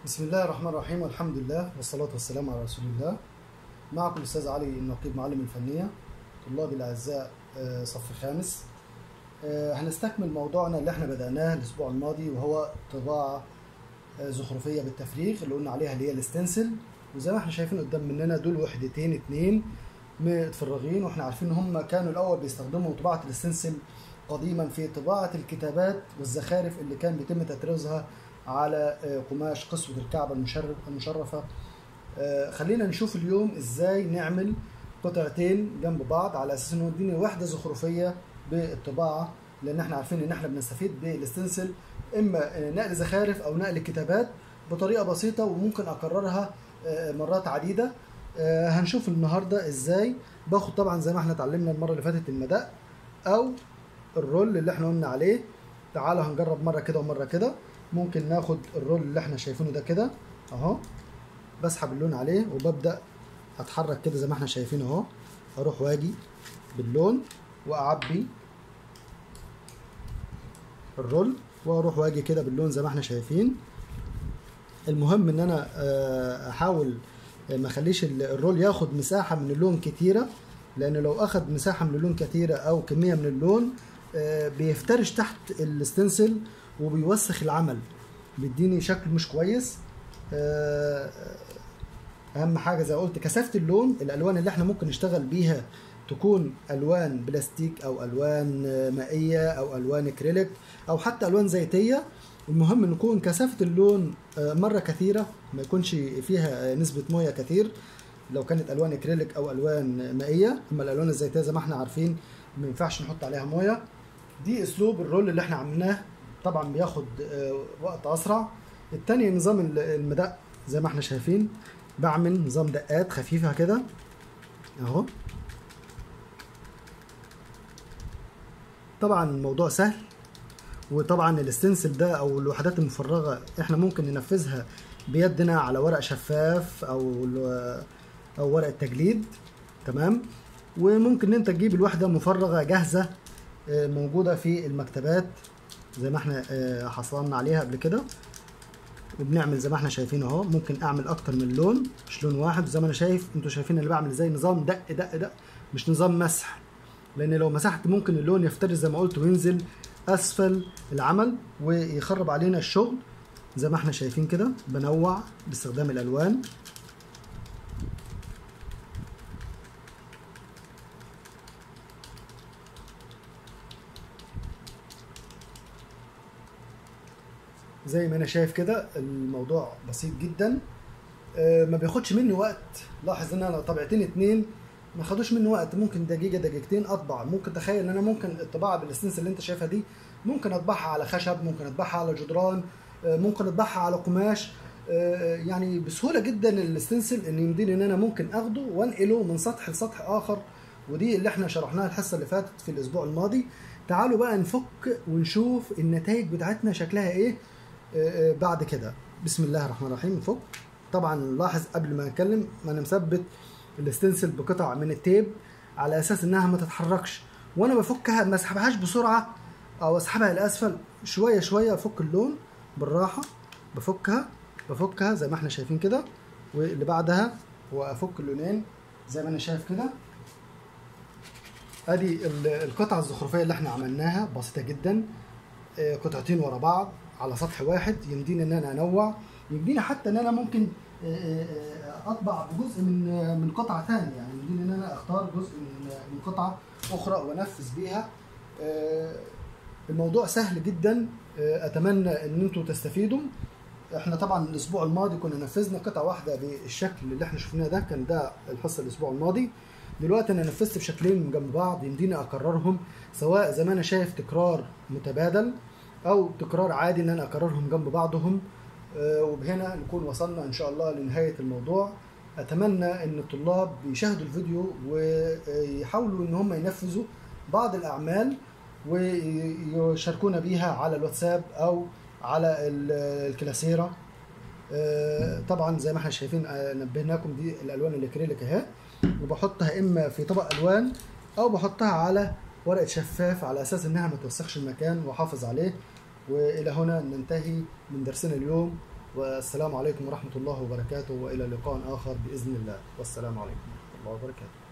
بسم الله الرحمن الرحيم والحمد لله والصلاة والسلام على رسول الله معكم الأستاذ علي النقيب معلم الفنية طلابي الأعزاء آه، صف خامس آه، هنستكمل موضوعنا اللي احنا بدأناه الأسبوع الماضي وهو طباعة آه، زخرفية بالتفريغ اللي قلنا عليها اللي هي الستنسل وزي ما احنا شايفين قدام مننا دول وحدتين اتنين متفرغين واحنا عارفين ان هم كانوا الأول بيستخدموا طباعة الستنسل قديما في طباعة الكتابات والزخارف اللي كان بيتم تطريزها على آه، قماش قسوة الكعبة المشرف المشرفة آه، خلينا نشوف اليوم ازاي نعمل قطعتين جنب بعض على اساس انه يديني وحدة زخرفية بالطباعة لان احنا عارفين ان احنا بنستفيد بالاستنسل اما آه، نقل زخارف او نقل كتابات بطريقة بسيطة وممكن اكررها آه، مرات عديدة آه، هنشوف النهاردة ازاي باخد طبعا زي ما احنا اتعلمنا المرة اللي فاتت المدق او الرول اللي احنا قلنا عليه تعالى هنجرب مرة كده ومرة كده ممكن ناخد الرول اللي احنا شايفينه ده كده اهو بسحب اللون عليه وببدأ اتحرك كده زي ما احنا شايفين اهو اروح واجي باللون واعبي الرول واروح واجي كده باللون زي ما احنا شايفين المهم ان انا آه، احاول ما اخليش ال- الرول ياخد مساحة من اللون كتيرة لان لو اخد مساحة من اللون كتيرة او كمية من اللون آه، بيفترش تحت الستنسل وبيوسخ العمل بيديني شكل مش كويس آه، اهم حاجه زي ما قلت كثافه اللون الالوان اللي احنا ممكن نشتغل بيها تكون الوان بلاستيك او الوان آه، مائيه او الوان اكريليك او حتى الوان زيتيه المهم ان يكون كثافه اللون آه، مره كثيره ما يكونش فيها آه، نسبه مويه كتير لو كانت الوان اكريليك او الوان مائيه اما الالوان الزيتيه زي ما احنا عارفين ما ينفعش نحط عليها مويه دي اسلوب الرول اللي احنا عملناه طبعا بياخد آه، وقت اسرع التاني نظام ال- المدق زي ما احنا شايفين بعمل نظام دقات خفيفة كده اهو طبعا الموضوع سهل وطبعا الاستنسل ده او الوحدات المفرغة احنا ممكن ننفذها بيدنا على ورق شفاف او ال- او ورق التجليد تمام وممكن ان انت تجيب الوحدة مفرغة جاهزة آه، موجودة في المكتبات زي ما احنا آه، حصلنا عليها قبل كده وبنعمل زي ما احنا شايفين اهو ممكن اعمل اكتر من لون مش لون واحد زي ما انا شايف انتوا شايفين اللي بعمل ازاي نظام دق دق دق مش نظام مسح لان لو مسحت ممكن اللون يفترس زي ما قلت وينزل اسفل العمل ويخرب علينا الشغل زي ما احنا شايفين كده بنوع باستخدام الالوان زي ما انا شايف كده الموضوع بسيط جدا آه، ما بياخدش مني وقت لاحظ ان انا طبعتين اتنين ما خدوش مني وقت ممكن دقيقه دقيقتين اطبع ممكن تخيل ان انا ممكن الطباعه بالاستنس اللي انت شايفها دي ممكن اطبعها على خشب ممكن اطبعها على جدران آه، ممكن اطبعها على قماش آه، يعني بسهوله جدا الاستنسل ان يمديني ان انا ممكن اخده وانقله من سطح لسطح اخر ودي اللي احنا شرحناها الحصه اللي فاتت في الاسبوع الماضي تعالوا بقى نفك ونشوف النتائج بتاعتنا شكلها ايه آه، آه، بعد كده بسم الله الرحمن الرحيم نفك طبعا لاحظ قبل ما اتكلم ما انا مثبت الاستنسل بقطع من التيب على اساس انها ما تتحركش وانا بفكها ما اسحبهاش بسرعه او اسحبها لاسفل شويه شويه افك اللون بالراحه بفكها بفكها زي ما احنا شايفين كده واللي بعدها هو افك اللونين زي ما انا شايف كده ادي ال- القطعه الزخرفيه اللي احنا عملناها بسيطه جدا آه، قطعتين ورا بعض على سطح واحد يمديني ان انا انوع يمديني حتى ان انا ممكن آه، آه، آه، اطبع بجزء من آه، من قطعه ثانيه يعني يمديني ان انا اختار جزء من من قطعه اخرى وانفذ بيها آه، الموضوع سهل جدا آه، اتمنى ان انتم تستفيدوا احنا طبعا الاسبوع الماضي كنا نفذنا قطعه واحده بالشكل اللي احنا شفناه ده كان ده الحصه الاسبوع الماضي دلوقتي انا نفذت بشكلين جنب بعض يمديني اكررهم سواء زي ما انا شايف تكرار متبادل او تكرار عادي ان انا اكررهم جنب بعضهم آه، وبهنا نكون وصلنا ان شاء الله لنهايه الموضوع اتمنى ان الطلاب يشاهدوا الفيديو ويحاولوا ان هم ينفذوا بعض الاعمال ويشاركونا بيها على الواتساب او على ال- الكلاسيرا آه، طبعا زي ما احنا شايفين آه، نبهناكم دي الالوان الاكريليك اهي وبحطها اما في طبق الوان او بحطها على ورقه شفاف على اساس انها ما توسخش المكان واحافظ عليه والى هنا ننتهي من درسنا اليوم والسلام عليكم ورحمة الله وبركاته وإلى لقاء آخر بإذن الله والسلام عليكم ورحمة الله وبركاته